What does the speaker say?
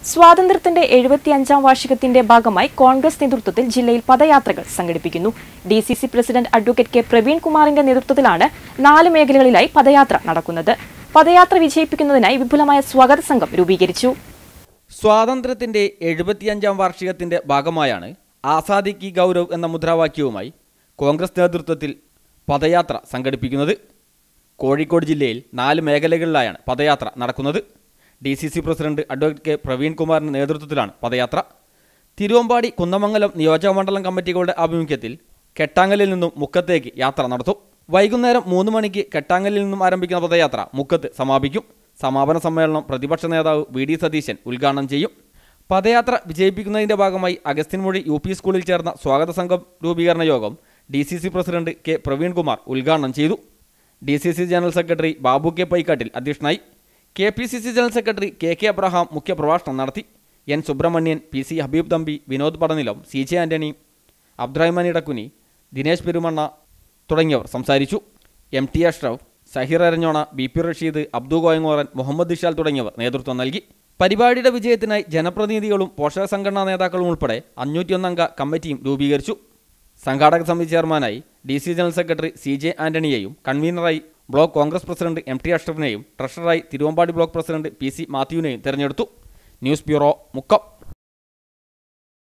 സ്വാതന്ത്ര്യത്തിന്റെ എഴുപത്തിയഞ്ചാം വാർഷികത്തിന്റെ ഭാഗമായി കോൺഗ്രസ് നേതൃത്വത്തിൽ ജില്ലയിൽ പദയാത്രകൾ സംഘടിപ്പിക്കുന്നു D C C president advocate K Praveen കുമാറിന്റെ നേതൃത്വത്തിലാണ് നാല് മേഖലകളിലായി പദയാത്ര നടക്കുന്നത് പദയാത്ര വിജയിപ്പിക്കുന്നതിനായി വിപുലമായ സ്വാഗത സംഘം രൂപീകരിച്ചു സ്വാതന്ത്ര്യത്തിന്റെ എഴുപത്തിയഞ്ചാം വാർഷികത്തിന്റെ ഭാഗമായാണ് ആസാദി കി ഗൗരവ് എന്ന മുദ്രാവാക്യവുമായി കോൺഗ്രസ് നേതൃത്വത്തിൽ പദയാത്ര സംഘടിപ്പിക്കുന്നത് കോഴിക്കോട് ജില്ലയിൽ നാല് മേഖലകളിലായാണ് പദയാത്ര നടക്കുന്നത് D C C president advocate K Praveen കുമാറിന്റെ നേതൃത്വത്തിലാണ് പദയാത്ര തിരുവമ്പാടി കുന്നമംഗലം നിയോജകമണ്ഡലം കമ്മിറ്റികളുടെ ആഭിമുഖ്യത്തിൽ കെട്ടാങ്ങലിൽ നിന്നും മുക്കത്തേക്ക് യാത്ര നടത്തും വൈകുന്നേരം മൂന്ന് മണിക്ക് കെട്ടാങ്ങലിൽ നിന്നും ആരംഭിക്കുന്ന പദയാത്ര മുക്കത്ത് സമാപിക്കും സമാപന സമ്മേളനം പ്രതിപക്ഷ നേതാവ് വി ഡി സതീശൻ ഉദ്ഘാടനം ചെയ്യും പദയാത്ര വിജയിപ്പിക്കുന്നതിന്റെ ഭാഗമായി അഗസ്ത്യൻമൊഴി യു പി സ്കൂളിൽ ചേർന്ന സ്വാഗത സംഘം രൂപീകരണ യോഗം D C C president K Praveen Kumar ഉദ്ഘാടനം ചെയ്തു D C C general secretary Babu K Paikkattil അധ്യക്ഷനായി K P C C general secretary K K Abraham മുഖ്യപ്രഭാഷണം നടത്തി N Subrahmanyan P C Habeeb Thampi Vinod Padanilam C J Antony Abdurahman Edakkuni Dinesh Perumanna തുടങ്ങിയവർ സംസാരിച്ചു M T Ashraf Sahir Aranjona B P Rasheed Abdu Koyangoran Muhammad Ishal തുടങ്ങിയവർ നേതൃത്വം നൽകി പരിപാടിയുടെ വിജയത്തിനായി ജനപ്രതിനിധികളും പോഷക സംഘടനാ നേതാക്കളും ഉൾപ്പെടെ അഞ്ഞൂറ്റിയൊന്നംഗ കമ്മിറ്റിയും രൂപീകരിച്ചു സംഘാടക സമിതി ചെയർമാനായി D C general secretary C J ആന്റണിയെയും കൺവീനറായി block Congress president M T അഷ്റഫിനെയും ട്രഷററായി Thiruvambady block president P C മാത്യുവിനെയും തെരഞ്ഞെടുത്തു ന്യൂസ് ബ്യൂറോ മുക്കം